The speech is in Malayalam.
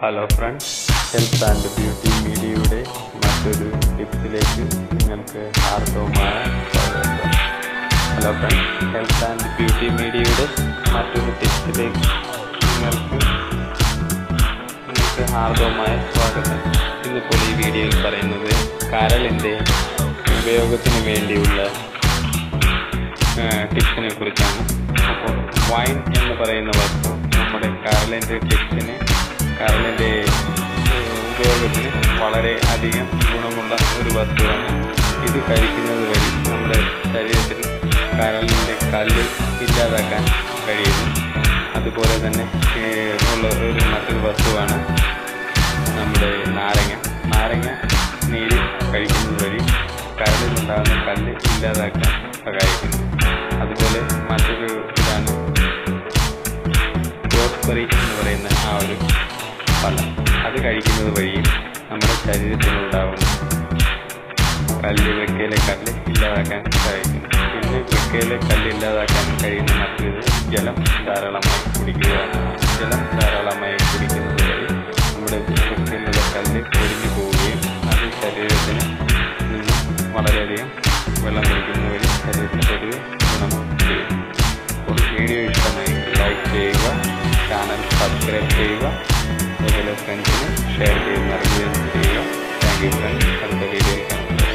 hello friends health and beauty മീഡിയയുടെ മറ്റൊരു ടിപ്സിലേക്ക് നിങ്ങൾക്ക് ഹാർദവമായ സ്വാഗതം hello friends health and beauty മീഡിയയുടെ മറ്റൊരു ടിപ്സിലേക്ക് നിങ്ങൾക്ക് നിങ്ങൾക്ക് ഹാർദവമായ സ്വാഗതം ഇന്നിപ്പോൾ ഈ വീഡിയോയിൽ പറയുന്നത് കരളിൻ്റെ ഉപയോഗത്തിന് വേണ്ടിയുള്ള ടിപ്സിനെ കുറിച്ചാണ് അപ്പോൾ വൈൻ എന്ന് പറയുന്ന വസ്തു നമ്മുടെ കരളിൻ്റെ ടിപ്സിന് കരളിൻ്റെ ഉപയോഗത്തിന് വളരെ അധികം ഗുണമുള്ള ഒരു വസ്തുവാണ് ഇത് കഴിക്കുന്നത് വഴി നമ്മുടെ ശരീരത്തിൽ കരളിൻ്റെ കല്ല് ഇല്ലാതാക്കാൻ കഴിയുന്നു അതുപോലെ തന്നെ ഏഹ്, ഉള്ള ഒരു മറ്റൊരു വസ്തുവാണ് നമ്മുടെ നാരങ്ങ നാരങ്ങ നീര് കഴിക്കുന്നത് വഴി കരളിലുണ്ടാകുന്ന കല്ല് ഇല്ലാതാക്കാൻ സഹായിക്കുന്നു അതുപോലെ മറ്റൊരു ഇതാണ് റോസ്ബെറി എന്ന് പറയുന്ന ആ ഒരു ഫലം അത് കഴിക്കുന്നത് വഴിയും നമ്മുടെ ശരീരത്തിലുണ്ടാകുന്ന കല്ല് വെക്കയിലെ കല്ല് ഇല്ലാതാക്കാൻ സഹായിക്കുന്നു പിന്നെ വെക്കയിലെ കല്ല് ഇല്ലാതാക്കാൻ കഴിയുന്ന മറ്റൊരു ജലം ധാരാളമായി കുടിക്കുകയാണ് ജലം ധാരാളമായി കുടിക്കുന്നത് വഴി നമ്മുടെ വെക്കയിലുള്ള കല്ല് ഒഴിഞ്ഞു പോവുകയും അത് ശരീരത്തിന് നിന്ന് വളരെയധികം വെള്ളം കുടിക്കുന്ന വഴി ശരീരത്തിന് പൊതുവെ ഗുണം ചെയ്യും അപ്പോൾ വീഡിയോ ഇഷ്ടമായി ലൈക്ക് ചെയ്യുക ചാനൽ സബ്സ്ക്രൈബ് ചെയ്യുക അതുപോലെ ഫ്രണ്ട്സിന് ഷെയർ ചെയ്ത് നൽകുകയും ചെയ്യുക താങ്ക് യു ഫ്രണ്ട്സ് അടുത്ത വീഡിയോയിൽ കാണാം